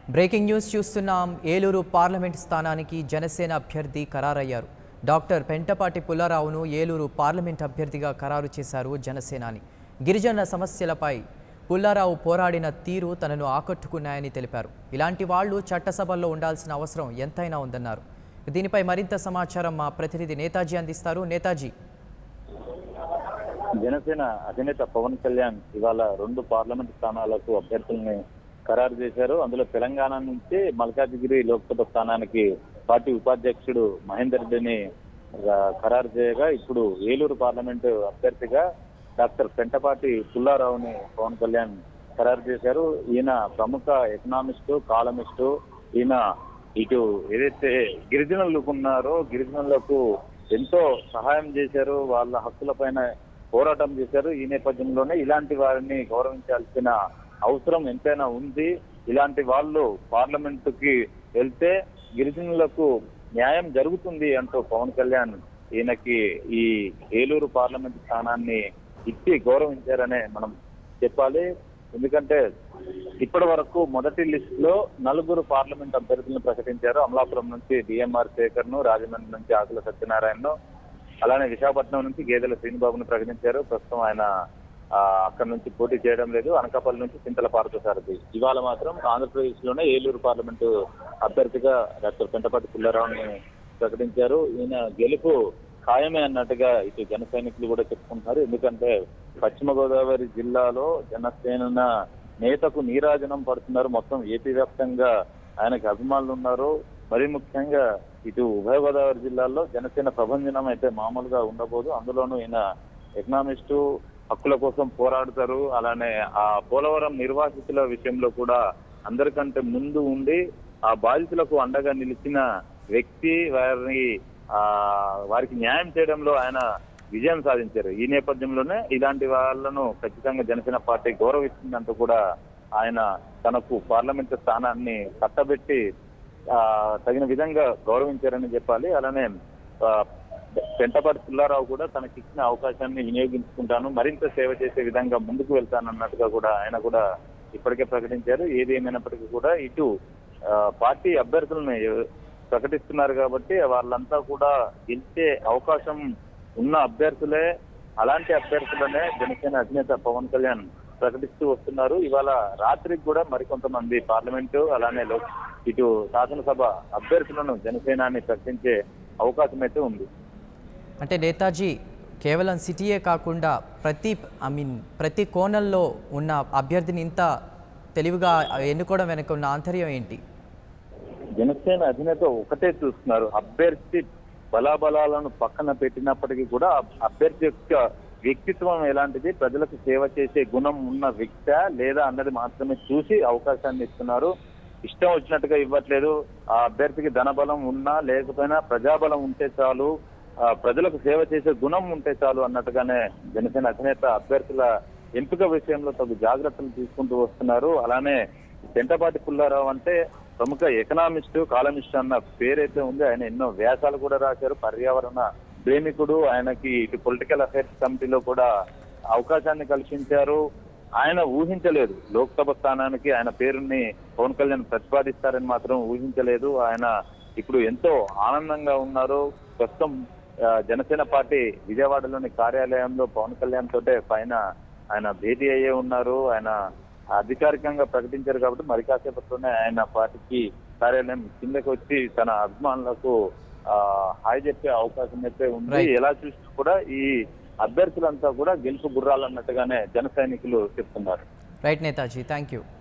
Breaking news చూస్తున్నాం Eluru parliament స్థానానికి జనసేన అభ్యర్థి ఖరారయ్యారు డాక్టర్ పెంటపాటి పుల్లారావును ఏలూరు పార్లమెంట్ అభ్యర్థిగా ఖరారు చేశారు జనసేనాని గిరిజనుల సమస్యలపై పుల్లారావు పోరాడిన తీరు తనను ఆకట్టుకున్నాయని తెలిపారు ఇలాంటి వాళ్ళు చట్టసభల్లో ఉండాల్సిన అవసరం ఎంతైనా ఉందన్నారు దీనిపై మరింత సమాచారం మా ప్రతినిధి నేతాజీ అందిస్తారు నేతాజీ జనసేన అధినేత పవన్ కళ్యాణ్ ఇవాళ రెండు పార్లమెంట్ స్థానాలకు అభ్యర్థుల్ని ఖరారు చేశారు అందులో తెలంగాణ నుంచి మల్కాజిగిరి లోక్సభ స్థానానికి పార్టీ ఉపాధ్యక్షుడు మహేందర్ రెడ్డిని ఆ, ఖరారు చేయగా ఇప్పుడు ఏలూరు పార్లమెంటు అభ్యర్థిగా డాక్టర్ పెంటపాటి పుల్లారావుని పవన్ కళ్యాణ్ ఖరారు చేశారు ఈయన ప్రముఖ ఎకనామిస్టు కాలమిస్టు ఈయన ఇటు ఏదైతే గిరిజనులకు ఉన్నారో గిరిజనులకు ఎంతో సహాయం చేశారు వాళ్ళ హక్కుల పైన పోరాటం చేశారు ఈ నేపథ్యంలోనే ఇలాంటి వారిని గౌరవించాల్సిన అవసరం ఎంతైనా ఉంది ఇలాంటి వాళ్ళు పార్లమెంట్ కి వెళ్తే గిరిజనులకు న్యాయం జరుగుతుంది అంటూ పవన్ కళ్యాణ్ ఈయనకి ఈ ఏలూరు పార్లమెంట్ స్థానాన్ని ఇచ్చి గౌరవించారనే మనం చెప్పాలి ఎందుకంటే ఇప్పటి వరకు మొదటి లిస్ట్ లో నలుగురు పార్లమెంట్ అభ్యర్థులను ప్రకటించారు అమలాపురం నుంచి డిఎంఆర్ శేఖర్ ను రాజమండ్రి నుంచి ఆకుల సత్యనారాయణను అలానే విశాఖపట్నం నుంచి గేదెల శ్రీనిబాబును ప్రకటించారు ప్రస్తుతం ఆయన ఆ, అక్కడ నుంచి పోటీ చేయడం లేదు అనకాపల్లి నుంచి చింతల పార్థసారథి ఇవాళ మాత్రం ఆంధ్రప్రదేశ్ లోనే ఏలూరు పార్లమెంటు అభ్యర్థిగా డాక్టర్ పెంటపాటి పుల్లారావుని ప్రకటించారు ఈయన గెలుపు ఖాయమే అన్నట్టుగా ఇటు జన సైనికులు కూడా చెప్పుకుంటున్నారు ఎందుకంటే పశ్చిమ గోదావరి జిల్లాలో జనసేన నేతకు నీరాజనం పడుతున్నారు మొత్తం ఏపీ వ్యాప్తంగా ఆయనకి అభిమానులు ఉన్నారు మరి ముఖ్యంగా ఇటు ఉభయ గోదావరి జిల్లాల్లో జనసేన ప్రభంజనం అయితే మామూలుగా ఉండబోదు అందులోనూ ఈయన ఎకనామిస్టు హక్కుల కోసం పోరాడతారు అలానే ఆ పోలవరం నిర్వాసితుల విషయంలో కూడా అందరికంటే ముందు ఉండి ఆ బాధితులకు అండగా నిలిచిన వ్యక్తి వారిని ఆ వారికి న్యాయం చేయడంలో ఆయన విజయం సాధించారు ఈ నేపథ్యంలోనే ఇలాంటి వాళ్ళను ఖచ్చితంగా జనసేన పార్టీ గౌరవిస్తుందంటూ కూడా ఆయన తనకు పార్లమెంట్ స్థానాన్ని కట్టబెట్టి ఆ తగిన విధంగా గౌరవించారని చెప్పాలి అలానే ఆ, పెంటపాటి పుల్లారావు కూడా తనకి ఇచ్చిన అవకాశాన్ని వినియోగించుకుంటాను మరింత సేవ చేసే విధంగా ముందుకు వెళ్తానన్నట్టుగా కూడా ఆయన కూడా ఇప్పటికే ప్రకటించారు ఏది ఏమైనప్పటికీ కూడా ఇటు ఆ, పార్టీ అభ్యర్థులను ప్రకటిస్తున్నారు కాబట్టి వాళ్ళంతా కూడా గెలిచే అవకాశం ఉన్న అభ్యర్థులే అలాంటి అభ్యర్థులనే జనసేన అధినేత పవన్ కళ్యాణ్ ప్రకటిస్తూ వస్తున్నారు ఇవాళ రాత్రికి కూడా మరికొంతమంది పార్లమెంటు అలానే లోక్ ఇటు శాసనసభ అభ్యర్థులను జనసేనాన్ని ప్రకటించే అవకాశం అయితే ఉంది అంటే నేతాజీ కేవలం సిటీయే కాకుండా ప్రతి ఐ మీన్ ప్రతి కోణంలో ఉన్న అభ్యర్థిని ఇంత తెలివిగా ఎన్నుకోవడం వెనక ఉన్న ఆంతర్యం ఏంటి జనసేన అధినేత ఒకటే చూస్తున్నారు అభ్యర్థి బలాబలాలను పక్కన పెట్టినప్పటికీ కూడా అబ్- అభ్యర్థి యొక్క వ్యక్తిత్వం ఎలాంటిది ప్రజలకు సేవ చేసే గుణం ఉన్న వ్యక్త లేదా అన్నది మాత్రమే చూసి అవకాశాన్ని ఇస్తున్నారు ఇష్టం వచ్చినట్టుగా ఇవ్వట్లేదు ఆ అభ్యర్థికి ధనబలం ఉన్నా లేకపోయినా ప్రజాబలం ఉంటే చాలు ఆ ప్రజలకు సేవ చేసే గుణం ఉంటే చాలు అన్నట్టుగానే జనసేన అధినేత అభ్యర్థుల ఎంపిక విషయంలో తగు జాగ్రత్తలు తీసుకుంటూ వస్తున్నారు అలానే పెంటపాటి పుల్లారావు అంటే ప్రముఖ ఎకనామిస్ట్ కాలమిస్ట్ అన్న పేరైతే ఉంది ఆయన ఎన్నో వ్యాసాలు కూడా రాశారు పర్యావరణ ప్రేమికుడు ఆయనకి ఇటు పొలిటికల్ అఫైర్స్ కమిటీలో కూడా అవకాశాన్ని కల్పించారు ఆయన ఊహించలేదు లోక్సభ స్థానానికి ఆయన పేరుని పవన్ కళ్యాణ్ ప్రతిపాదిస్తారని మాత్రం ఊహించలేదు ఆయన ఇప్పుడు ఎంతో ఆనందంగా ఉన్నారు ప్రస్తుతం ఆ, జనసేన పార్టీ విజయవాడలోని కార్యాలయంలో పవన్ కళ్యాణ్ తోటే పైన ఆయన భేటీ అయ్యే ఉన్నారు ఆయన అధికారికంగా ప్రకటించారు కాబట్టి మరి కాసేపట్లోనే ఆయన పార్టీకి కార్యాలయం కిందకి వచ్చి తన అభిమానులకు ఆ హాయ్ చెప్పే అవకాశం అయితే ఉంది Right. ఎలా చూసినా కూడా ఈ అభ్యర్థులంతా కూడా గెలుపు గుర్రాలన్నట్టుగానే జన సైనికులు చెప్తున్నారు రైట్ నేతాజీ థ్యాంక్ యూ